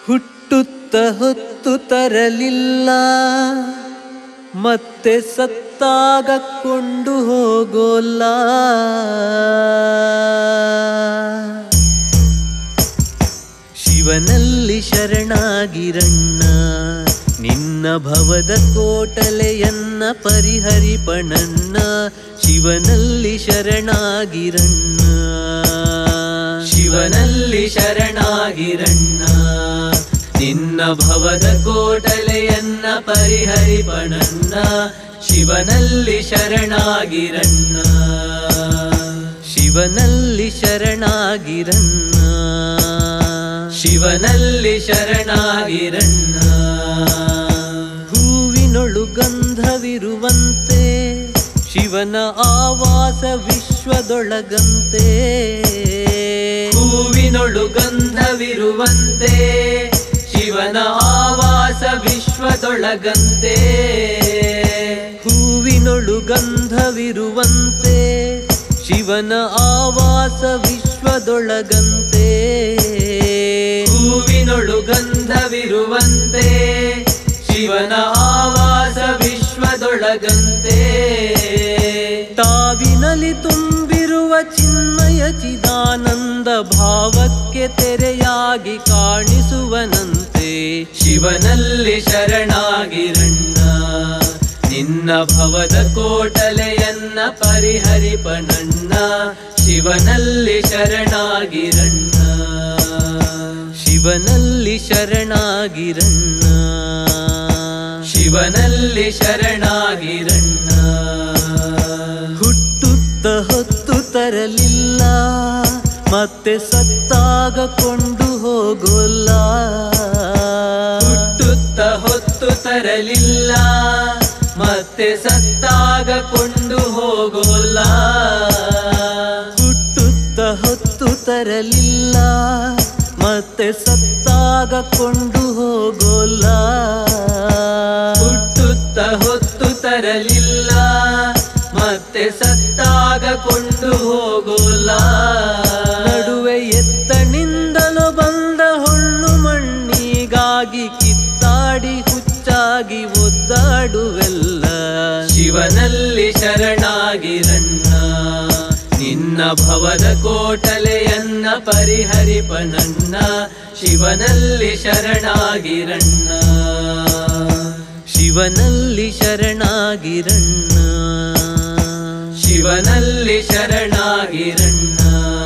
ಹುಟ್ಟುತ್ತ ಹೊತ್ತು ತರಲಿಲ್ಲ ಮತ್ತೆ ಸತ್ತಾಗ ಕೊಂಡು ಹೋಗೋಲ್ಲ ಶಿವನಲ್ಲಿ ಶರಣಾಗಿರಣ್ಣ ನಿನ್ನ ಭವದ ಕೋಟಲೆಯನ್ನ ಪರಿಹರಿಪಣಣ್ಣ ಶಿವನಲ್ಲಿ ಶರಣಾಗಿರಣ್ಣ ಶಿವನಲ್ಲಿ ಶರಣಾಗಿರಣ್ಣ ನಿನ್ನ ಭವದ ಕೋಟಲೆಯನ್ನ ಪರಿಹರಿಪಣಣ್ಣ ಶಿವನಲ್ಲಿ ಶರಣಾಗಿರಣ್ಣ ಶಿವನಲ್ಲಿ ಶರಣಾಗಿರಣ್ಣ ಶಿವನಲ್ಲಿ ಶರಣಾಗಿರಣ್ಣ ಹೂವಿನೊಳು ಗಂಧವಿರುವಂತೆ ಶಿವನ ಆವಾಸ ವಿಶ್ವದೊಳಗಂತೆ ಹೂವಿನೊಳು ಗಂಧವಿರುವಂತೆ ಶಿವನ ಆವಾಸ ವಿಶ್ವದೊಳಗಂತೆ ಹೂವಿನೊಳು ಗಂಧವಿರುವಂತೆ ಶಿವನ ಆವಾಸ ವಿಶ್ವದೊಳಗಂತೆ ಹೂವಿನೊಳು ಗಂಧವಿರುವಂತೆ ಶಿವನ ಆವಾಸ ವಿಶ್ವದೊಳಗಂತೆ ತಾವಿನಲ್ಲಿ ತುಂಬಿರುವ ಚಿನ್ಮಯ ಚಿದಾನಂದ ಭಾವಕ್ಕೆ ತೆರೆಯಾಗಿ ಕಾಣಿಸುವನಂತೆ ಶಿವನಲ್ಲಿ ಶರಣಾಗಿರಣ್ಣ ನಿನ್ನ ಭವದ ಕೋಟಲೆಯನ್ನ ಪರಿಹರಿಪಣಣ್ಣ ಶಿವನಲ್ಲಿ ಶರಣಾಗಿರಣ್ಣ ಶಿವನಲ್ಲಿ ಶರಣಾಗಿರಣ್ಣ ಶಿವನಲ್ಲಿ ಶರಣಾಗಿರಣ್ಣ ಹುಟ್ಟುತ್ತ ಹೊತ್ತು ತರಲಿಲ್ಲ ಮತ್ತೆ ಸತ್ತಾಗ ಕೊಂಡು ಹೋಗೋಲ್ಲ ಹುಟ್ಟುತ್ತ ಹೊತ್ತು ತರಲಿಲ್ಲ ಮತ್ತೆ ಸತ್ತಾಗ ಕೊಂಡು ಹೋಗೋಲ್ಲ ಹುಟ್ಟುತ್ತ ಹೊತ್ತು ತರಲಿಲ್ಲ ಮತ್ತೆ ಸತ್ತಾಗ ಕೊಂಡು ಹೋಗೋಲ್ಲ ಹುಟ್ಟುತ್ತ ಹೊತ್ತು ತರಲಿಲ್ಲ ಮತ್ತೆ ಸತ್ತಾಗ ಕೊಂಡು ಹೋಗೋಲ್ಲ ನಡುವೆ ಎತ್ತನಿಂದಲೂ ಬಂದ ಹೊಳ್ಳು ಮಣ್ಣಿಗಾಗಿ ಕಿತ್ತಾಡಿ ಹುಚ್ಚಾಗಿ ಒದ್ದಾಡುವೆಲ್ಲ ಶಿವನಲ್ಲಿ ಶರಣಾಗಿರಣ್ಣ ನಿನ್ನ ಭವದ ಕೋಟಲೆಯನ್ನ ಪರಿಹರಿಪನನ್ನ ಶಿವನಲ್ಲಿ ಶರಣಾಗಿರಣ್ಣ ಶಿವನಲ್ಲಿ ಶರಣಾಗಿರಣ್ಣ ಶಿವನಲ್ಲಿ ಶರಣಾಗಿರಣ್ಣ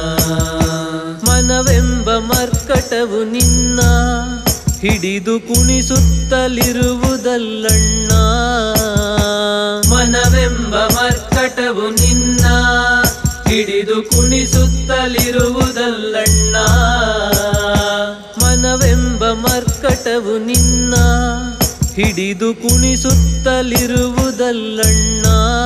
ಮನವೆಂಬ ಮರ್ಕಟವು ನಿನ್ನ ಹಿಡಿದು ಕುಣಿಸುತ್ತಲಿರುವುದಲ್ಲಣ್ಣ ಮನವೆಂಬ ಮರ್ಕಟವು ನಿನ್ನ ಹಿಡಿದು ಕುಣಿಸುತ್ತಲಿರುವುದಲ್ಲಣ್ಣ ಮನವೆಂಬ ಮರ್ಕಟವು ನಿನ್ನ ಹಿಡಿದು ಕುಣಿಸುತ್ತಲಿರುವುದಲ್ಲಣ್ಣ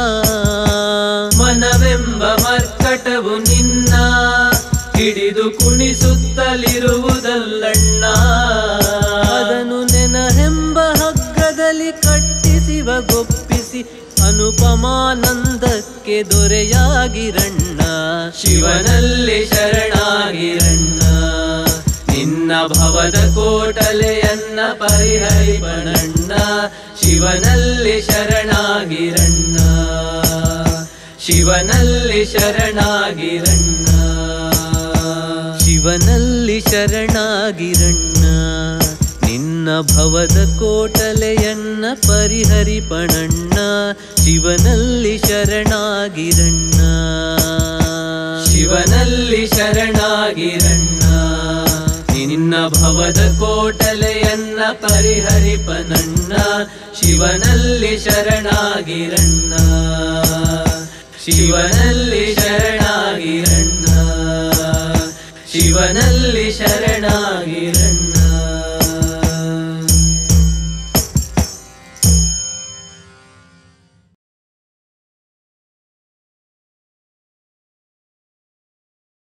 ಮನವೆಂಬ ಮರ್ಕಟವು ನಿನ್ನ ಹಿಡಿದು ಕುಣಿಸುತ್ತಲಿರುವುದಲ್ಲಣ್ಣ ಅದನ್ನು ನೆನಹೆಂಬ ಹಗ್ಗದಲ್ಲಿ ಕಟ್ಟಿಸಿವ ಗೊಪ್ಪಿಸಿ ಅನುಪಮಾನಂದಕ್ಕೆ ದೊರೆಯಾಗಿರಣ್ಣ ಶಿವನಲ್ಲಿ ಶರಣಾಗಿರಣ್ಣ ನಿನ್ನ ಭವದ ಕೋಟಲೆಯನ್ನ ಪರಿಹರಿಪಣಣ್ಣ ಶಿವನಲ್ಲಿ ಶರಣಾಗಿರಣ್ಣ ಶಿವನಲ್ಲಿ ಶರಣಾಗಿರಣ್ಣ ಶಿವನಲ್ಲಿ ಶರಣಾಗಿರಣ್ಣ ನಿನ್ನ ಭವದ ಕೋಟಲೆಯನ್ನ ಪರಿಹರಿಪಣಣ್ಣ ಶಿವನಲ್ಲಿ ಶರಣಾಗಿರಣ್ಣ ಶಿವನಲ್ಲಿ ಶರಣಾಗಿರಣ್ಣ ನಿನ್ನ ಭವದ ಕೋಟಲೆಯನ್ನ ಪರಿಹರಿಪನಣ್ಣ ಶಿವನಲ್ಲಿ ಶರಣಾಗಿರಣ್ಣ ಶಿವನಲ್ಲಿ ಶರಣಾಗಿರಣ್ಣ ಶಿವನಲ್ಲಿ ಶರಣಾಗಿರಣ್ಣ